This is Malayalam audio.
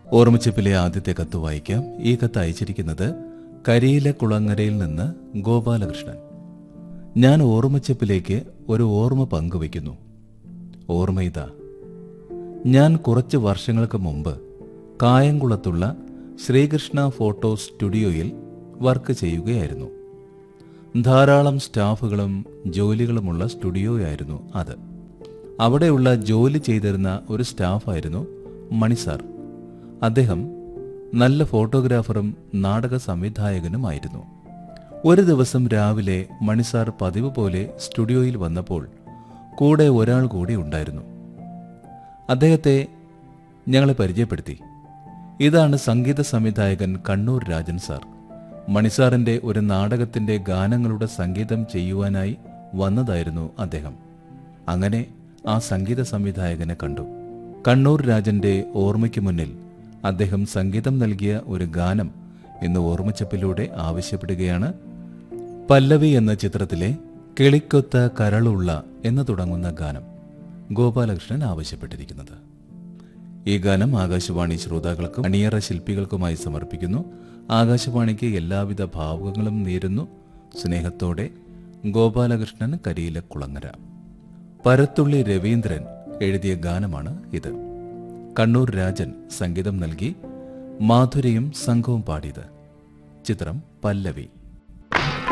ഓർമ്മച്ചപ്പിലെ ആദ്യത്തെ കത്ത് വായിക്കാം ഈ കത്ത് അയച്ചിരിക്കുന്നത് കരിയില കുളങ്ങരയിൽ നിന്ന് ഗോപാലകൃഷ്ണൻ ഞാൻ ഓർമ്മച്ചപ്പിലേക്ക് ഒരു ഓർമ്മ പങ്കുവയ്ക്കുന്നു ഓർമ്മ ഇതാ ഞാൻ കുറച്ച് വർഷങ്ങൾക്ക് മുമ്പ് കായംകുളത്തുള്ള ശ്രീകൃഷ്ണ ഫോട്ടോ സ്റ്റുഡിയോയിൽ വർക്ക് ചെയ്യുകയായിരുന്നു ധാരാളം സ്റ്റാഫുകളും ജോലികളുമുള്ള സ്റ്റുഡിയോയായിരുന്നു അത് അവിടെയുള്ള ജോലി ചെയ്തിരുന്ന ഒരു സ്റ്റാഫായിരുന്നു മണിസാർ അദ്ദേഹം നല്ല ഫോട്ടോഗ്രാഫറും നാടക സംവിധായകനുമായിരുന്നു ഒരു ദിവസം രാവിലെ മണിസാർ പതിവ് പോലെ സ്റ്റുഡിയോയിൽ വന്നപ്പോൾ കൂടെ ഒരാൾ കൂടി ഉണ്ടായിരുന്നു അദ്ദേഹത്തെ ഞങ്ങളെ പരിചയപ്പെടുത്തി ഇതാണ് സംഗീത സംവിധായകൻ കണ്ണൂർ രാജൻ സാർ മണിസാറിന്റെ ഒരു നാടകത്തിന്റെ ഗാനങ്ങളുടെ സംഗീതം ചെയ്യുവാനായി വന്നതായിരുന്നു അദ്ദേഹം അങ്ങനെ ആ സംഗീത സംവിധായകനെ കണ്ടു കണ്ണൂർ രാജന്റെ ഓർമ്മയ്ക്ക് മുന്നിൽ അദ്ദേഹം സംഗീതം നൽകിയ ഒരു ഗാനം ഇന്ന് ഓർമ്മച്ചപ്പിലൂടെ ആവശ്യപ്പെടുകയാണ് പല്ലവി എന്ന ചിത്രത്തിലെ കിളിക്കൊത്ത കരളുള്ള എന്ന് തുടങ്ങുന്ന ഗാനം ഗോപാലകൃഷ്ണൻ ആവശ്യപ്പെട്ടിരിക്കുന്നത് ഈ ഗാനം ആകാശവാണി ശ്രോതാക്കൾക്കും അണിയറ ശില്പികൾക്കുമായി സമർപ്പിക്കുന്നു ആകാശവാണിക്ക് എല്ലാവിധ ഭാവുകങ്ങളും നേരുന്നു സ്നേഹത്തോടെ ഗോപാലകൃഷ്ണൻ കരിയില കുളങ്ങര പരത്തുള്ളി രവീന്ദ്രൻ എഴുതിയ ഗാനമാണ് ഇത് കണ്ണൂർ രാജൻ സംഗീതം നൽകി മാധുരിയും സംഘവും പാടിയത് ചിത്രം പല്ലവി